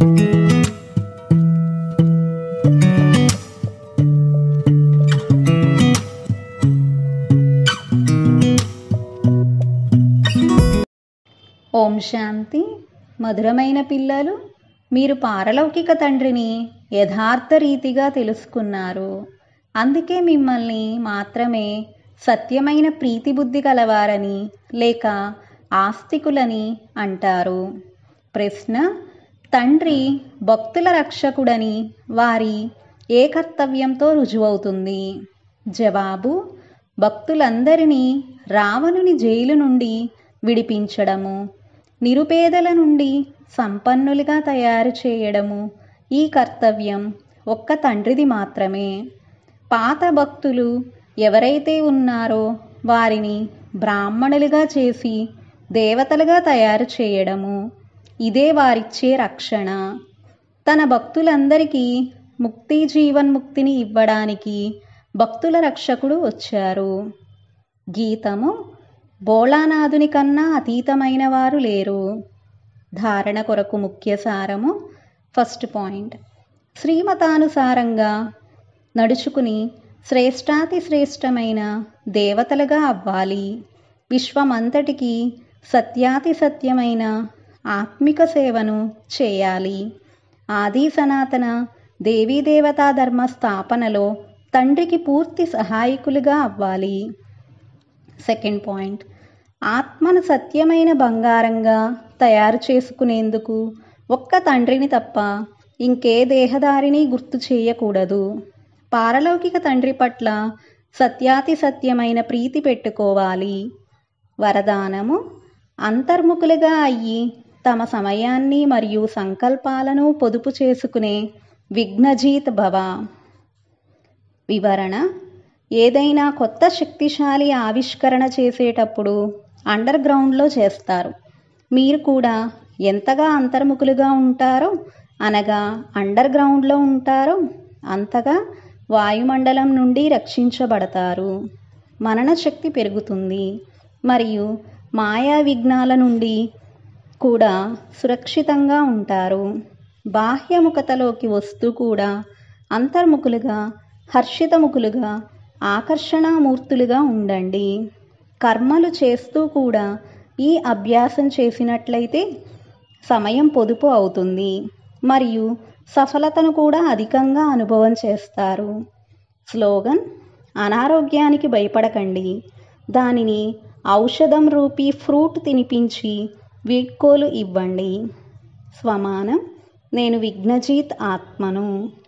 ఓం శాంతి మధురమైన పిల్లలు మీరు పారలౌకిక తండ్రిని యథార్థ రీతిగా తెలుసుకున్నారు అందుకే మిమ్మల్ని మాత్రమే సత్యమైన ప్రీతి బుద్ధి గలవారని లేక ఆస్తికులని అంటారు ప్రశ్న తండ్రి భక్తుల రక్షకుడని వారి ఏ కర్తవ్యంతో రుజువవుతుంది జవాబు భక్తులందరినీ రావణుని జైలు నుండి విడిపించడము నిరుపేదల నుండి సంపన్నులుగా తయారు చేయడము ఈ కర్తవ్యం ఒక్క తండ్రిది మాత్రమే పాత భక్తులు ఎవరైతే ఉన్నారో వారిని బ్రాహ్మణులుగా చేసి దేవతలుగా తయారు చేయడము ఇదే వారిచ్చే రక్షణ తన భక్తులందరికీ ముక్తి జీవన్ముక్తిని ఇవ్వడానికి భక్తుల రక్షకుడు వచ్చారు గీతము బోళానాథుని కన్నా అతీతమైన వారు లేరు ధారణ కొరకు ముఖ్య సారము ఫస్ట్ పాయింట్ శ్రీమతానుసారంగా నడుచుకుని శ్రేష్టాతి శ్రేష్టమైన దేవతలుగా అవ్వాలి విశ్వమంతటికి సత్యాతి సత్యమైన ఆత్మిక సేవను చేయాలి ఆది సనాతన దేవీదేవతా ధర్మ స్థాపనలో తండ్రికి పూర్తి సహాయకులుగా అవ్వాలి సెకండ్ పాయింట్ ఆత్మను సత్యమైన బంగారంగా తయారు చేసుకునేందుకు ఒక్క తండ్రిని తప్ప ఇంకే దేహదారిని గుర్తు చేయకూడదు పారలౌకిక తండ్రి పట్ల సత్యాతి సత్యమైన ప్రీతి పెట్టుకోవాలి వరదానము అంతర్ముఖులుగా అయ్యి తమ సమయాన్ని మరియు సంకల్పాలను పొదుపు చేసుకునే విఘ్నజీత్ భవ వివరణ ఏదైనా కొత్త శక్తిశాలి ఆవిష్కరణ చేసేటప్పుడు అండర్ గ్రౌండ్లో చేస్తారు మీరు కూడా ఎంతగా అంతర్ముఖులుగా ఉంటారో అనగా అండర్ గ్రౌండ్లో ఉంటారో అంతగా వాయుమండలం నుండి రక్షించబడతారు మనన శక్తి పెరుగుతుంది మరియు మాయా విఘ్నాల నుండి కూడా సురక్షితంగా ఉంటారు బాహ్యముఖతలోకి వస్తూ కూడా అంతర్ముఖులుగా హర్షితముఖులుగా ఆకర్షణామూర్తులుగా ఉండండి కర్మలు చేస్తూ కూడా ఈ అభ్యాసం చేసినట్లయితే సమయం పొదుపు అవుతుంది మరియు సఫలతను కూడా అధికంగా అనుభవం చేస్తారు స్లోగన్ అనారోగ్యానికి భయపడకండి దానిని ఔషధం రూపీ ఫ్రూట్ తినిపించి వీడ్కోలు ఇవ్వండి స్వమానం నేను విఘ్నజీత్ ఆత్మను